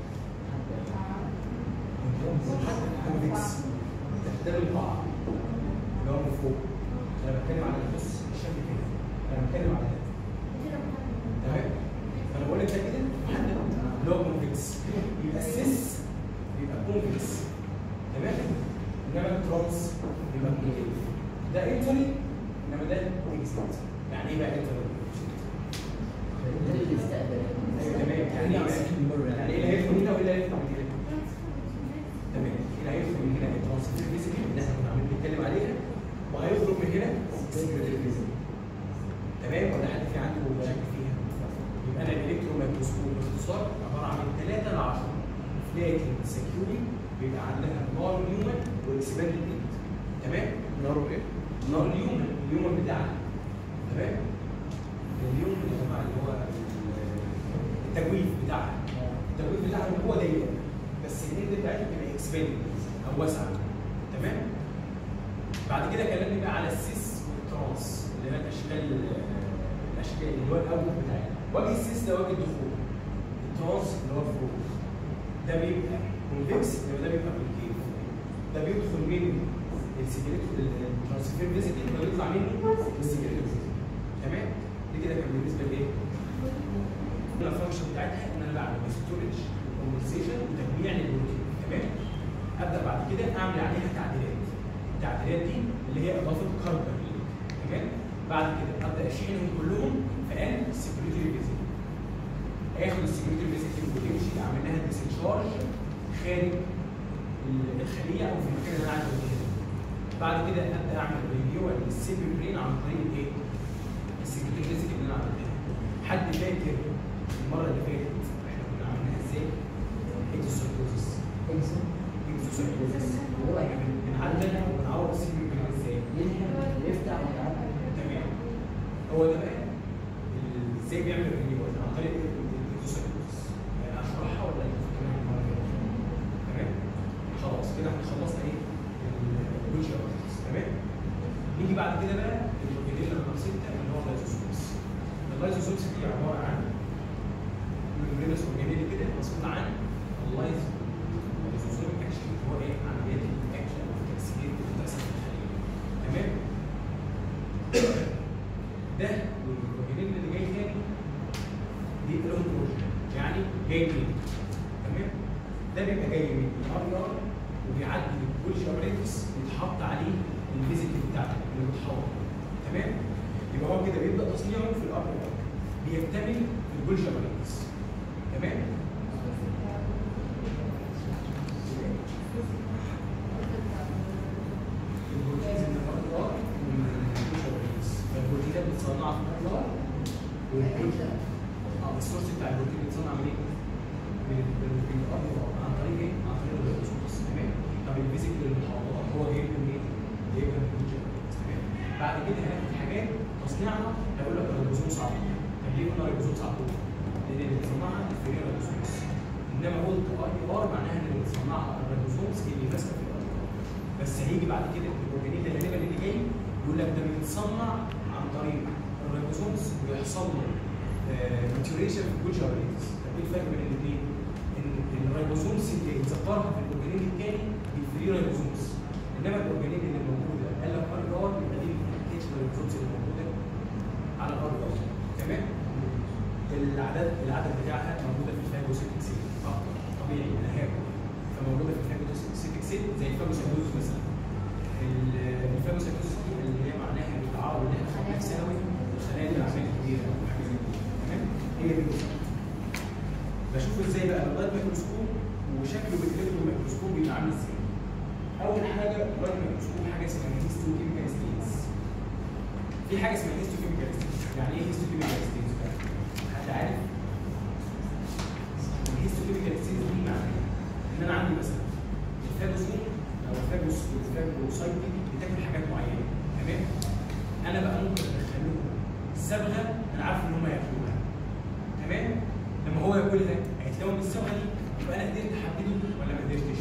كونفكس تحتمل بعض اللي هو من فوق انا بتكلم على البص الشكل كده انا بتكلم على ده تمام فانا بقول لك ده كده محدد اللي هو كونفكس يبقى السيس يبقى كونفكس تمام انما الترانس يبقى كونفكس ده انتري انما ده اكزيت يعني ايه بقى انتري؟ ده اللي بيستقبل ايوه تمام يعني ايه بقى؟ يعني ايه اللي هيدخل هنا وايه اللي هيدخل من هنا؟ تمام اللي هيدخل من هنا الترانسفير فيزيكال اللي احنا كنا عاملين بنتكلم عليها وهيخرج من هنا السكرتير فيزيكال تمام ولا حد في عنده شك فيها؟ يبقى انا الالكترو مايكروسكوب باختصار عباره عن 3 ل 10 لكن سكيوري بيبقى عندها نار نيومن واكسباند الايد تمام؟ ناره ايه؟ نار اليومن اليومن بتاعها تمام؟ اليوم يا جماعه اللي هو التجويف بتاعها التجويف بتاعها اللي هو ضيق بس الايد بتاعتها بتبقى اكسباند او واسعه تمام؟ بعد كده كلمني بقى على السيس والترانس اللي هي الاشكال الاشكال اللي هو الاول بتاعي وجه السيس ده وجه الدخول الترانس اللي هو الخروج ده بيبقى كونفكس انما ده بيبقى كونكيف ده بيدخل من السكريت الترانسفير فيزيكال ويطلع منه السكريت تمام دي كده كان بالنسبه لايه؟ الفانكشن بتاعتها ان انا بعمل ستورج وكومبنسيشن وتجميع للبروتين تمام ابدا بعد كده اعمل عليها تعديلات التعديلات دي اللي هي اضافه كربون تمام بعد كده ابدا اشحنهم كلهم في قلب السكريتري فيزيكال اخد السكريتري فيزيكال وتمشي اعمل لها ديسشارج خارج ال- الخليه او في المكان اللي انا عايز اوديها بعد كده ابدا اعمل ريفيو للسيبي برين عن طريق الايه؟ السكرتير ريسك اللي انا عملتها حد فاكر المره اللي فاتت احنا كنا عملناها ازاي؟ اكزوسايتوزس اكزوسايتوزس هو بنعلم ونعوض السيجنال كمان ازاي؟ يلحق يفتح ويعمل تمام هو ده بقى ال- ازاي بيعمل الرينيوال عن طريق الاكزوسايتوزس اشرحها ولا نفكرها المره الجايه؟ تمام خلاص كده احنا خلصنا ايه الويتش تمام نيجي بعد كده بقى الاورجانيل رقم 6 اللي هو اللايزوسومس اللايزوسومس دي عباره عن ميمبرينس اورجانيل كده مسؤول عن اللايز اللايزوسوميك اكشن اللي هو ايه عمليات الاكشن والتكسير اللي بتحصل في الخليه تمام ده والاورجانيل اللي جاي تاني دي لهم بروجن يعني جاي منين تمام ده بيبقى جاي من الار ار وبيعدي من كل ابريتس يتحط عليه الفيزيكال بتاعته اللي بتحول تمام يبقى هو كده بيبدا تصنيعه في الار ار بيكتمل في الجولج ابريتس تمام البروتينز من الار ار ومن الجولج ابريتس فالبروتينات بتصنع في الار ار والجولج اه السورس بتاع البروتين بيتصنع من ايه؟ من ال- من الارض عن طريق ايه؟ عن طريق الريبوسومز تمام؟ طب الفيزيكال المحاضره هو جايب من ايه؟ جايب من الجينيتكس تمام؟ بعد كده هناخد حاجات تصنيعها هيقول لك الريبوسوم صعب طب ليه قلنا الريبوسوم صعب؟ لان اللي بيصنعها الفريق الريبوسومز انما قلت ار اي ار معناها ان اللي بتصنعها الريبوسومز اللي ماسكه في الارض بس هيجي بعد كده الاورجانيل غالبا اللي جاي يقول لك ده بيتصنع عن طريق الريبوسومز ويحصل له ماتيوريشن في الجولج ابريتس طب ايه الفرق بين الاثنين؟ ان الريبوسومز اللي اتذكرها في الاورجانيل الثاني دي فري ريبوسومز انما الاورجانيل اللي موجوده قال لك ار ار يبقى دي الكيتش ريبوسومز اللي موجوده على الار ار تمام؟ العدد العدد بتاعها موجوده في الفاجوسيتك سيل اكتر طبيعي انا هاكل فموجوده في الفاجوسيتك سيل زي الفاجوسيتوز مثلا ال- الفاجوسيتوز دي اللي هي معناها بالعربي اللي احنا خدناها في ثانوي الخلايا الاعمال الكبيره وحاجه زي كده تمام هي دي بالظبط بشوف ازاي بقى باللايت ميكروسكوب وشكله بالالكترون ميكروسكوب بيبقى عامل ازاي اول حاجه اللايت ميكروسكوب حاجه اسمها هيستو كيميكال ستينز في حاجه اسمها هيستو كيميكال ستينز يعني ايه هيستو كيميكال ستينز بقى حد عارف الهيستو كيميكال ستينز دي معناها ان انا عندي مثلا الفاجوسين او الفاجوس الفاجوسايت دي بتاكل حاجات معينه تمام انا بقى ممكن ادخل لهم صبغه انا عارف ان هم ياكلوها تمام لما هو ياكلها هيتلون بالصبغه دي يبقى انا قدرت احدده ولا ما قدرتش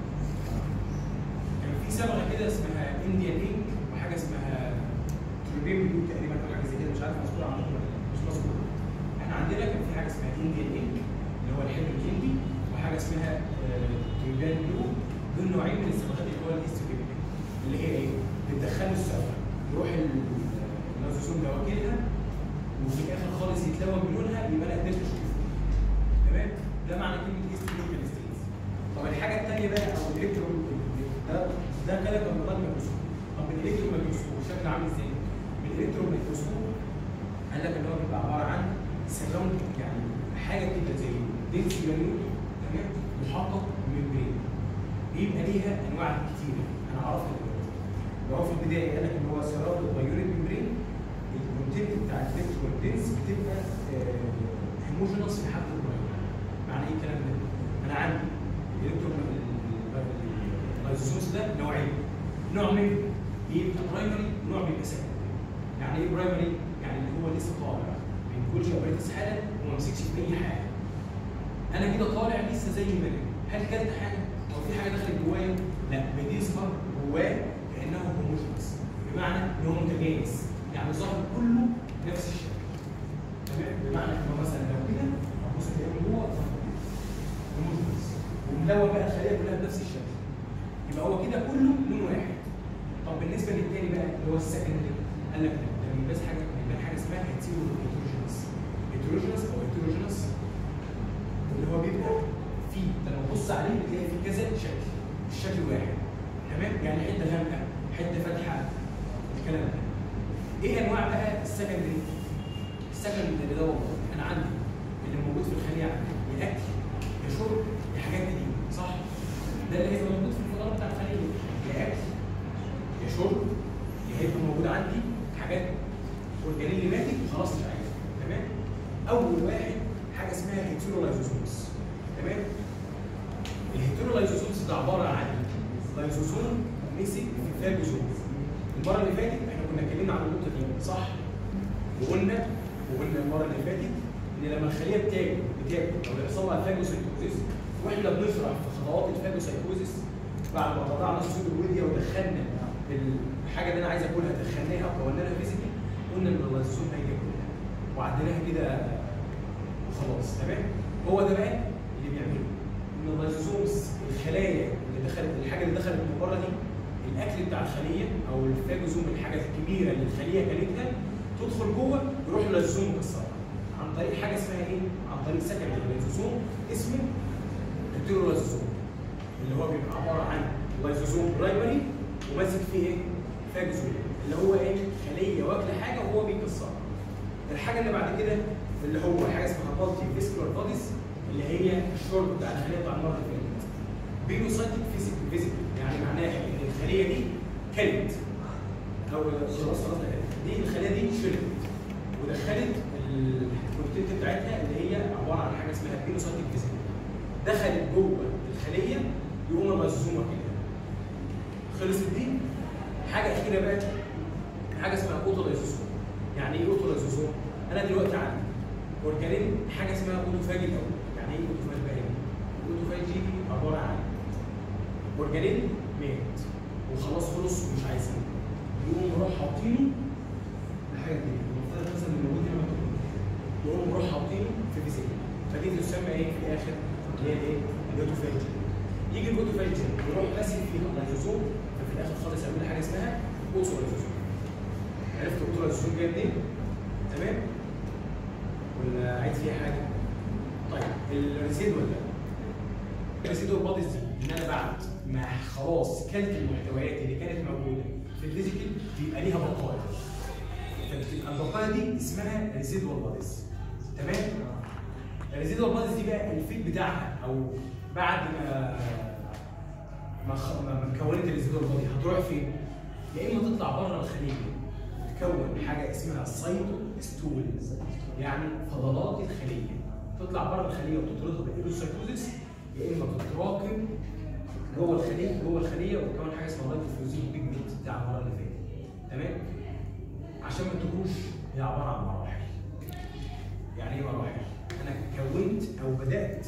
كان في صبغه كده اسمها انديان انك وحاجه اسمها تروبين بلو تقريبا او حاجه زي كده مش عارف مذكوره عندكم ولا لا مش مذكوره احنا عندنا كان في حاجه اسمها انديان انك اللي هو الحبر الهندي وحاجه اسمها تروبين بلو دول نوعين من الصبغات اللي هو الهيستوكيميكال اللي هي ايه؟ بتدخله الصبغه يروح ال- اللوزوسوم ده واكلها وفي الاخر خالص يتلون بلونها يبقى انا قدرت اشوفه تمام ده معنى كلمه هيستوكيميكال ستينز طب الحاجه الثانيه بقى او الالكترو ده ده كلام بالنظام الميكروسكوب طب الالكترو ميكروسكوب شكله عامل ازاي؟ الالكترو ميكروسكوب قال لك ان هو بيبقى عباره عن سراوند يعني حاجه كده زي دنس جرانيول تمام محقق ممبرين بيبقى ليها انواع كتيره انا عرفت دلوقتي يبقى هو في البدايه قال لك ان هو سراوند بايونيك ممبرين الكونتنت بتاع الالكترو دنس بتبقى هيموجينوس في حد معين معنى ايه الكلام ده؟ انا عندي الالكترو اللايزوسومز ده نوعين نوع منه بيبقى برايمري ونوع بيبقى سكندري يعني ايه برايمري؟ يعني اللي هو لسه طالع من كل شابريتس حاله وما مسكش في اي حاجه انا كده طالع لسه زي ما انا هل كلت حاجه او في حاجه دخلت جوايا؟ لا بتظهر جواه كانه هوموجينس بمعنى ان هو متجانس يعني ظهر كله نفس الشكل تمام بمعنى ان هو مثلا لو كده هتبص تلاقيه من جوه هوموجينس وملون بقى الخليه كلها بنفس الشكل يبقى هو كده كله لون واحد طب بالنسبه للتاني بقى اللي هو السكندري قال لك لا ده بيبان حاجه بيبان حاجه اسمها هيتيرو هيتروجينس هيتروجينس او هيتروجينس اللي هو بيبقى فيه لما تبص عليه بتلاقي فيه كذا شكل مش شكل واحد تمام يعني حته غامقه حته فاتحه الكلام ده ايه انواع بقى السكندري السكندري ده والله انا عندي اللي موجود في الخليه عندي يا اكل يا شرب يا حاجات قديمه صح ده اللي هيبقى موجود في الفضاء بتاع الخليه يا اكل يا شرب يا هيبقى موجود عندي حاجات اورجانيل ماتت اسمها هيتيرولايزوسومز تمام الهيتيرولايزوسومز ده عباره عن لايزوسوم مسك في فاجوسوم المره اللي فاتت احنا كنا اتكلمنا عن النقطه دي صح وقلنا وقلنا المره اللي فاتت ان لما الخليه بتاكل بتاكل او بيحصل لها فاجوسيتوزيس واحنا بنشرح في خطوات الفاجوسيتوزيس بعد ما قطعنا السود الوديا ودخلنا الحاجه اللي انا عايز اكلها دخلناها وكوناها فيزيكال قلنا ان اللايزوسوم هيجي ياكلها وعديناها كده وخلاص تمام هو ده بقى اللي بيعمله ان اللايزوسومز الخلايا اللي دخلت الحاجه اللي دخلت من بره دي الاكل بتاع الخليه او الفاجوزوم الحاجه الكبيره اللي الخليه كلتها تدخل جوه يروح اللايزوسوم مكسرها عن طريق حاجه اسمها ايه؟ عن طريق سكن اللايزوسوم اسمه التيرولايزوسوم اللي هو بيبقى عباره عن لايزوسوم برايمري وماسك فيه ايه؟ فاجوزوم اللي هو ايه؟ خليه واكله حاجه وهو بيكسرها. الحاجه اللي بعد كده اللي هو حاجه اسمها مالتي فيسكولار بوديز اللي هي الشرب بتاع الخليه بتاع المره اللي فاتت. بينوسايتك فيزيك فيزيك يعني معناها ان الخليه دي كلت او خلاص خلاص دي الخليه دي شربت ودخلت البروتين بتاعتها اللي هي عباره عن حاجه اسمها بينوسايتك فيزيك دخلت جوه الخليه يقوم اللايزوسوم كده خلصت دي حاجه اخيره بقى حاجه اسمها اوتولايزوسوم يعني ايه اوتولايزوسوم؟ انا دلوقتي عندي اورجانيل حاجه اسمها اوتوفاجي الاول يعني ايه اوتوفاجي بقى هنا؟ الاوتوفاجي دي عباره عن اورجانيل مات وخلاص خلص ومش عايزين يقوم راح حاطينه الحاجه دي المفترض مثلا اللي موجود هنا مكتوب يقوم راح حاطينه في فيزيك فدي تسمى ايه في الاخر؟ اللي هي الايه؟ الاوتوفاجي يجي الاوتوفاجي يروح ماسك فيها اللايزوسوم ففي الاخر خالص يعمل لي حاجه اسمها اوتولايزوسوم عرفت الاوتولايزوسوم جايه منين؟ تمام؟ ولا عايز فيها حاجه؟ طيب الريسيدوال ده الريسيدوال بوديز دي ان انا بعد ما خلاص كلت المحتويات اللي كانت موجوده في الفيزيكال بيبقى ليها بقايا فبتبقى البقايا دي اسمها ريسيدوال بوديز تمام؟ الريسيدوال بوديز دي بقى الفيد بتاعها او بعد ما ما خ- ما ما كونت الريسيدوال بودي هتروح فين؟ يا اما تطلع بره الخليه تكون حاجه اسمها سايتو ستول يعني فضلات الخليه تطلع بره الخليه وتطردها بالايروسايتوزيس يا اما تتراكم جوه الخليه جوه الخليه وتكون حاجه اسمها لايتوفيوزين بيجمنت بتاع المره اللي فاتت تمام؟ عشان ما تكونش هي عباره عن مراحل يعني ايه مراحل؟ انا كونت او بدات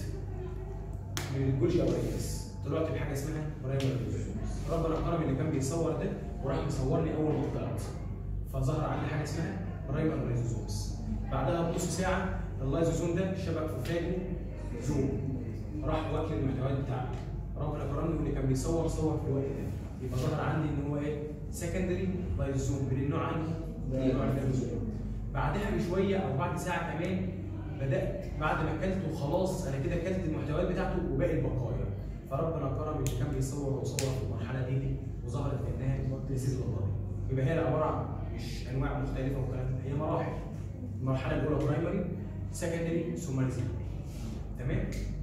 من الجولجي اورايتس طلعت بحاجه اسمها برايمري ربنا كرم اللي كان بيصور ده وراح مصورني اول ما طلعت فظهر عندي حاجه اسمها برايمري لايزوزومز بعدها بنص ساعه اللايزوزوم ده شبك في فاجو زوم راح واكل المحتويات بتاعته ربنا كرمني واللي كان بيصور صور في الوقت ده يبقى ظهر عندي ان هو ايه سكندري لايزوزوم من النوع عندي من نوع اللايزوزوم بعدها بشويه او بعد ساعه كمان بدات بعد ما اكلت وخلاص انا كده اكلت المحتويات بتاعته وباقي البقايا فربنا كرم اللي كان بيصور وصور في المرحله دي, دي وظهرت بانها ريسيد الله يبقى هي عباره عن مش انواع مختلفه وكلام هي مراحل المرحله الاولى برايمري سكندري ثم ريسيد تمام؟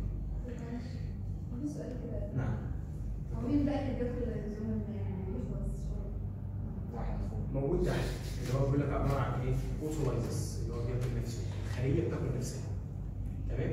عندي سؤال كده نعم هو مين بقى اللي بياكل الزوم يعني مش بس شرب؟ موجود تحت اللي هو بيقول لك عباره عن ايه؟ اوتولايزس اللي هو بياكل نفسه الخليه بتاكل نفسها تمام؟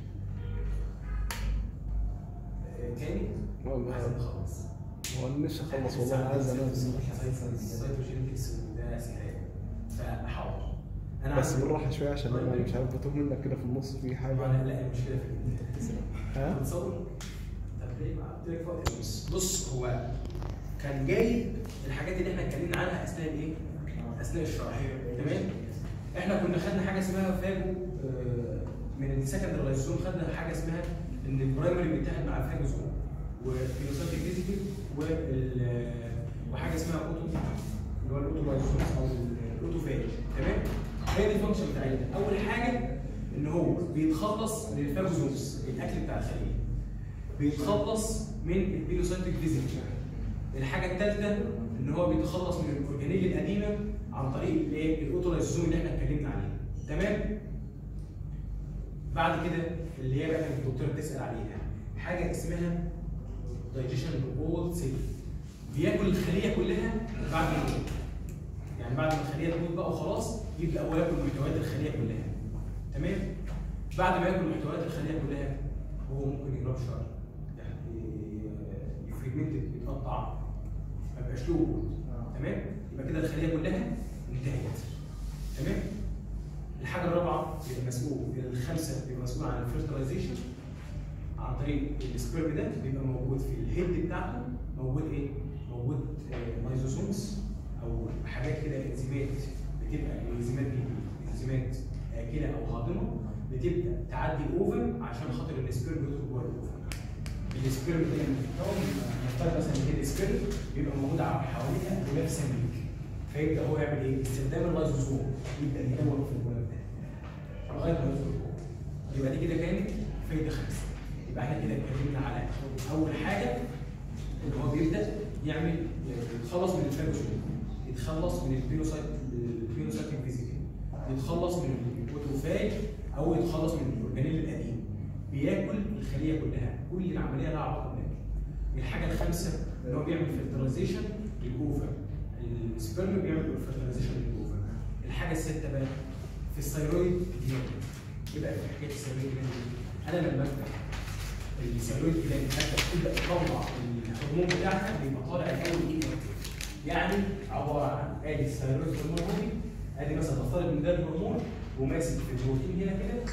آه، تاني والله. عايز نخلص هو انا نفسي اخلص والله انا عايز انام سايتوجينيكس وده سهال فحاضر انا بس عندي- بالراحه شويه عشان انا مش عارف بتوه منك كده في النص في حاجه انا لا المشكله في كده ها بتصور طب ليه ما قلت لك وقت بص بص هو كان جايب الحاجات اللي احنا اتكلمنا عنها اثناء الايه؟ اثناء الشرح تمام؟ احنا كنا خدنا حاجه اسمها فاجو آه، من السكندري لايزوم خدنا حاجه اسمها ان البرايمري بيتحد مع الفاجوزوم وفينوساتيك فيزيكال وال وحاجه اسمها اوتو اللي هو الاوتو لايزوم او الاوتوفاج تمام؟ هي دي الفانكشن بتاعتنا اول حاجه ان هو بيتخلص من الفاجوزومز الاكل بتاع الخليه بيتخلص من البيلوسايتيك فيزيكال الحاجه الثالثه ان هو بيتخلص من الاورجانيل القديمه عن طريق الايه الاوتولايزوم اللي احنا اتكلمنا عليه تمام بعد كده اللي هي بقى كانت الدكتوره بتسال عليها حاجه اسمها دايجيشن اول سيل بياكل الخليه كلها بعد ما يموت يعني بعد ما الخليه تموت بقى وخلاص يبدا هو ياكل محتويات الخليه كلها تمام بعد ما ياكل محتويات الخليه كلها هو ممكن يربشر يعني يفرجمنت يتقطع ما يبقاش له وجود تمام يبقى كده الخليه كلها انتهت تمام الحاجه الرابعه بيبقى مسؤول الخامسه بيبقى مسؤول عن الفيرتلايزيشن عن طريق السبيرم ده بيبقى موجود في الهيد بتاعته موجود ايه؟ موجود آه، لايزوسومز او حاجات كده انزيمات بتبقى الانزيمات دي انزيمات اكله او هاضمه بتبدا تعدي الاوفن عشان خاطر السبيرم يدخل جوه الاوفن. السبيرم ده لما بيتكون نفترض مثلا ان السبيرم بيبقى موجود على حواليها غلاف سميك فيبدا هو يعمل ايه؟ استخدام اللايزوسوم يبدا يدور في الغلاف ده لغايه ما يدخل جوه. يبقى دي كده كانت فايده خمسه يبقى احنا كده اتكلمنا على اول حاجه ان هو بيبدا يعمل يتخلص من الفاجوسوم يتخلص من البينوسايت البينوسايت فيزيكال يتخلص من البوتوفاج او يتخلص من الاورجانيل القديم بياكل الخليه كلها كل العمليه لها علاقه بالاكل الحاجه الخامسه ان هو بيعمل فلترايزيشن للاوفر السبرم بيعمل فلترايزيشن للاوفر الحاجه السادسه بقى في الثيرويد جلاند يبقى في حكايه الثيرويد جلاند انا لما افتح الثيرويد جلاند ابدا تبدا تطلع الهرمون بتاعها بيبقى طالع الاول ايه يعني عباره عن ادي الثيرويد هرمون اهو ادي مثلا نفترض ان ده الهرمون وماسك في البروتين هنا كده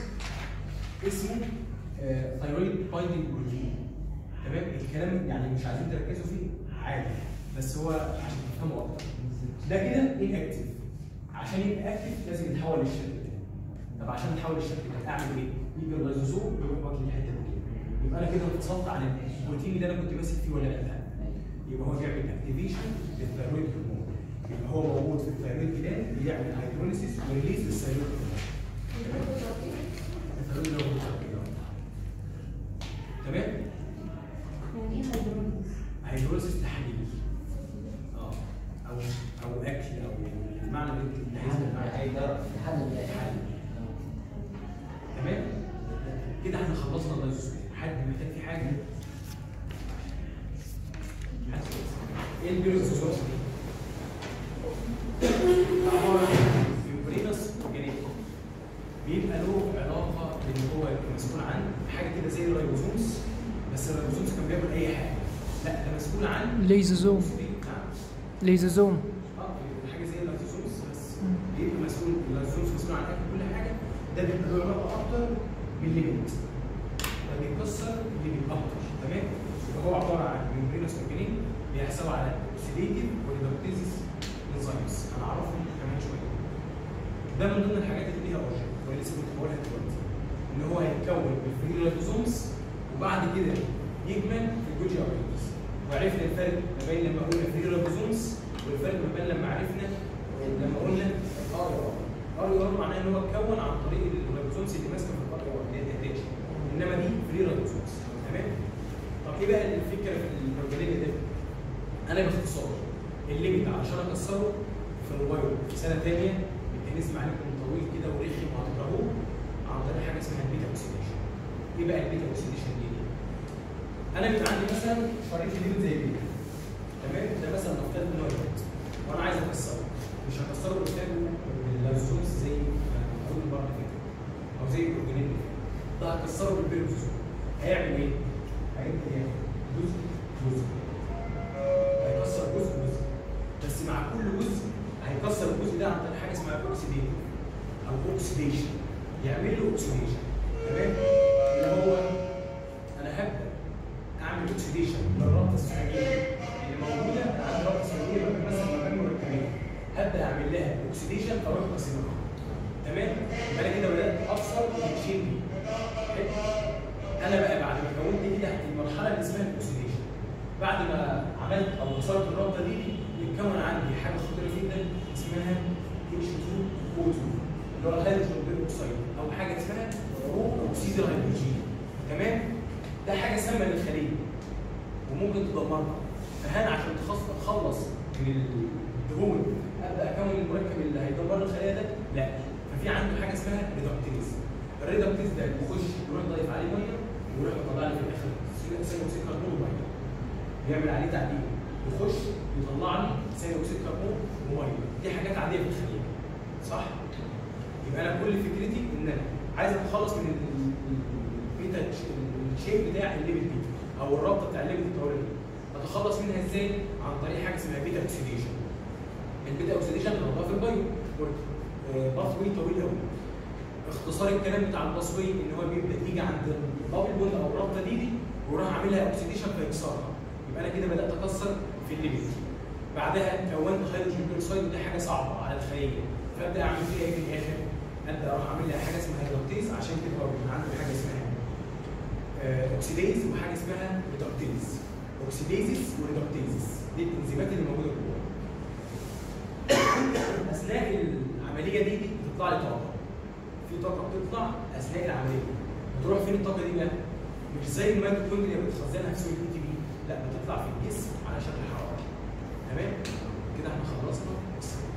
اسمه ثيرويد بايندينج بروتين تمام الكلام يعني مش عايزين تركزوا فيه عادي بس هو عشان تفهموا اكتر ده كده ان اكتف عشان يبقى اكتف لازم يتحول للشكل ده طب عشان يتحول للشكل ده اعمل ايه؟ يجي اللايزوزوم يروح واكل الحته دي كده يبقى انا كده انفصلت عن البروتين اللي انا كنت ماسك فيه ولا لا يبقى هو بيعمل اكتيفيشن للثيرويد هرمون يبقى هو موجود في الثيرويد جلاند بيعمل هيدروليسيس وريليز للثيرويد هرمون الثيرويد اللي هو بيشتغل كده. تمام؟ يعني ايه هيدروليز؟ هيدروليسيس تحليل اه او او اكل او المعنى اللي انت عايزه المعنى تحليل تمام كده احنا خلصنا اللايزوسوم حد محتاج في حاجه حد؟ ايه البيروزوسوم عباره عن فيبرينس جينيتيك بيبقى له علاقه بان هو يبقى مسؤول عن حاجه كده زي الرايبوزومز بس الرايبوزومز كان بياكل اي حاجه لا ده مسؤول عن ليزوزوم نعم ليزوزوم اه حاجه زي اللايزوزومز بس بيبقى مسؤول اللايزوزومز مسؤول عن اكل كل حاجه ده بيبقى له علاقه اكتر بالليميت ده بيكسر الليميت اكتر تمام يبقى هو عباره عن ميمبرينوس اورجانيل بيحتوي على اوكسيديتيف وريدكتيزيس انزيمز هنعرفهم كمان شويه ده من ضمن الحاجات اللي ليها اورجن واللي لسه كنت بقولها دلوقتي ان هو هيتكون بالفري لايزوزومز وبعد كده يكمل في الجوجي ابيوتس وعرفنا الفرق ما بين لما قلنا فري لايزوزومز والفرق ما بين لما عرفنا لما قلنا ار ار ار ار معناه ان هو اتكون عن طريق اللايزوزومز اللي ماسكه في الار ار اللي هي الاتاتش انما دي فري لايزوزومز تمام طب ايه بقى الفكره في الاورجانيل ده؟ انا باختصار الليميت علشان اكسره في الموبايل في سنه ثانيه الميكانيزم عليكم طويل كده ورخم وهتكرهوه عن طريق حاجه اسمها البيتا اوكسيديشن. ايه بقى البيتا اوكسيديشن دي؟ انا بيبقى عندي مثلا شريط ليميت زي كده تمام؟ ده مثلا نفترض ان هو يبقى. وانا عايز اكسره مش هكسره قدامه باللايزومز زي ما اقول المره اللي فاتت او زي الاورجانيل اللي فات. ده هكسره بالبيروزوم هيعمل ايه؟ هيبدا ياخد جزء جزء هيكسر جزء جزء بس مع كل جزء هيكسر الجزء ده عن طريق حاجه اسمها اوكسيديشن او اوكسيديشن يعمل له اوكسيديشن تمام اللي هو انا هبدا اعمل اوكسيديشن للرابطه السحابيه اللي موجوده أنا عندي رابطه سحابيه ما بين مثلا ما بين مركبين هبدا اعمل لها اوكسيديشن فاروح قاسمها تمام يبقى انا كده بدات اكسر التشين دي حلو؟ انا بقى بعد ما كونت كده المرحله اللي اسمها الاكسيديشن بعد ما عملت او كسرت الرابطه دي بيتكون عندي حاجه خطيره جدا اسمها H2O2 اللي هو الهيدروجين بيروكسيد او حاجه اسمها رو اكسيد الهيدروجين تمام ده حاجه سامه للخليه وممكن تدمرها فهنا عشان تخص- تخلص من الدهون ابدا اكون المركب اللي هيدمر الخليه ده لا ففي عنده حاجه اسمها ريدكتيز الريدكتيز ده يخش يروح ضايف عليه ميه ويروح مطلع لي في الاخر ثاني اكسيد كربون وميه بيعمل عليه تعديل يخش يطلع لي ثاني اكسيد كربون وميه دي حاجات عاديه في الخليه صح؟ يبقى انا كل فكرتي ان انا عايز اتخلص من الشيب بتاع الليبيد دي او الرابطه بتاع الليبيد الطويله دي اتخلص منها ازاي؟ عن طريق حاجه اسمها بيتا اوكسيديشن البيتا اوكسيديشن بنحطها في البايو باثوي طويل قوي اختصار الكلام بتاع الباسوي ان هو بيبدا يجي عند البابل بوند او الرابطه دي دي ويروح عاملها اوكسيديشن فيكسرها يبقى انا كده بدات اكسر في الليبيد بعدها كونت هيدروجين بيروكسيد ودي حاجه صعبه على الخليه فابدا اعمل فيها ايه في الاخر؟ ابدا اروح اعمل لها حاجه اسمها هيدروكتيز عشان تبقى عندي حاجه اسمها آه، اوكسيديز وحاجه اسمها ريدكتيز اوكسيديزيس وريدكتيزيس دي الانزيمات اللي موجوده جوه اثناء العمليه دي, دي بتطلع لي طاقه في طاقه بتطلع اثناء العمليه بتروح فين الطاقه دي بقى؟ مش زي الميتوكوندريا بتخزنها في سوق البي تي بي لا بتطلع في الجسم على شكل حراره تمام كده احنا خلصنا